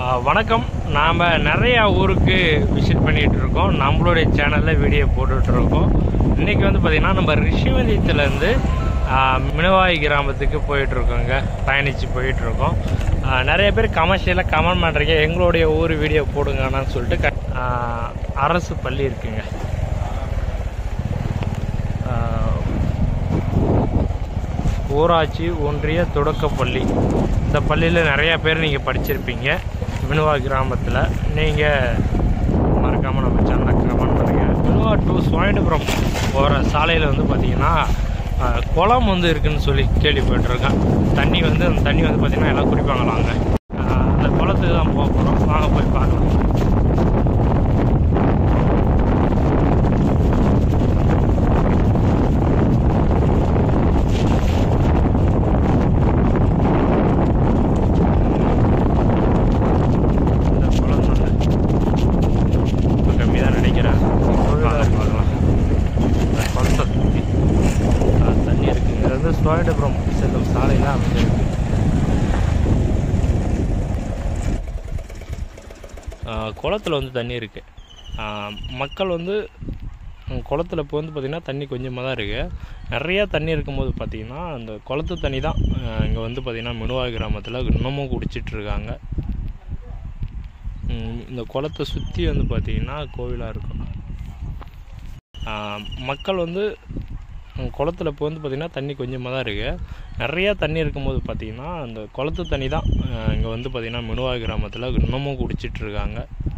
வணக்கம் நாம் நிறையா ஊருக்கு விசிட் பண்ணிகிட்டு இருக்கோம் நம்மளுடைய சேனலில் வீடியோ போட்டுட்டு இருக்கோம் இன்றைக்கி வந்து பார்த்திங்கன்னா நம்ம ரிஷிவந்தியத்துலேருந்து மினவாய் கிராமத்துக்கு போயிட்டுருக்கோங்க பயணித்து போயிட்டுருக்கோம் நிறைய பேர் கமர்ஷியலாக கமெண்ட் பண்ணுறீங்க எங்களுடைய ஊர் வீடியோ போடுங்கன்னு சொல்லிட்டு க ஆ, அரசு பள்ளி இருக்குங்க ஆ, ஊராட்சி ஒன்றிய தொடக்கப்பள்ளி இந்த பள்ளியில் நிறையா பேர் நீங்கள் படிச்சிருப்பீங்க மினுவா கிராமத்தில் நீங்கள் மறக்காமல் நம்ம சேனலை கமெண்ட் பண்ணுங்கள் மினுவா டு சுவாமிபுரம் போகிற சாலையில் வந்து பார்த்தீங்கன்னா அஹ், குளம் வந்து இருக்குன்னு சொல்லி கேள்விப்பட்டிருக்கேன் தண்ணி வந்து அந்த தண்ணி வந்து பார்த்திங்கன்னா எல்லாம் குடிப்பாங்களாங்க அஹ், அந்த குளத்துக்கு தான் போக போகிறோம் வாங்க போய் பார்க்கலாம் இந்த குளம் வந்து இப்போ கம்மி தான் நினைக்கிறேன் வாங்க பார்க்கலாம் இந்த குளத்தை சுற்றி அஹ், தண்ணி இருக்குது இது வந்து சுவாமிபுரம் செல்லும் சாலையில் அமைஞ்சிருக்கு குளத்தில் வந்து தண்ணி இருக்குது மக்கள் வந்து உம், குளத்துல இப்போ வந்து பார்த்திங்கன்னா தண்ணி கொஞ்சமாக தான் இருக்குது நிறையா தண்ணி இருக்கும்போது பார்த்திங்கன்னா அந்த குளத்து தண்ணி தான் இங்கே வந்து பார்த்திங்கன்னா மினுவாய் கிராமத்தில் இன்னமும் குடிச்சிட்டு இருக்காங்க உம், இந்த குளத்தை சுற்றி வந்து பார்த்திங்கன்னா கோவிலாக இருக்கும் ஆஹ், மக்கள் வந்து உம், குளத்துல இப்போ வந்து பார்த்திங்கன்னா தண்ணி கொஞ்சமாக தான் இருக்குது நிறையா தண்ணி இருக்கும்போது பார்த்திங்கன்னா அந்த குளத்து தண்ணி தான் இங்கே வந்து பார்த்திங்கன்னா மினுவாய் கிராமத்தில் இன்னமும் குடிச்சிட்டு இருக்காங்க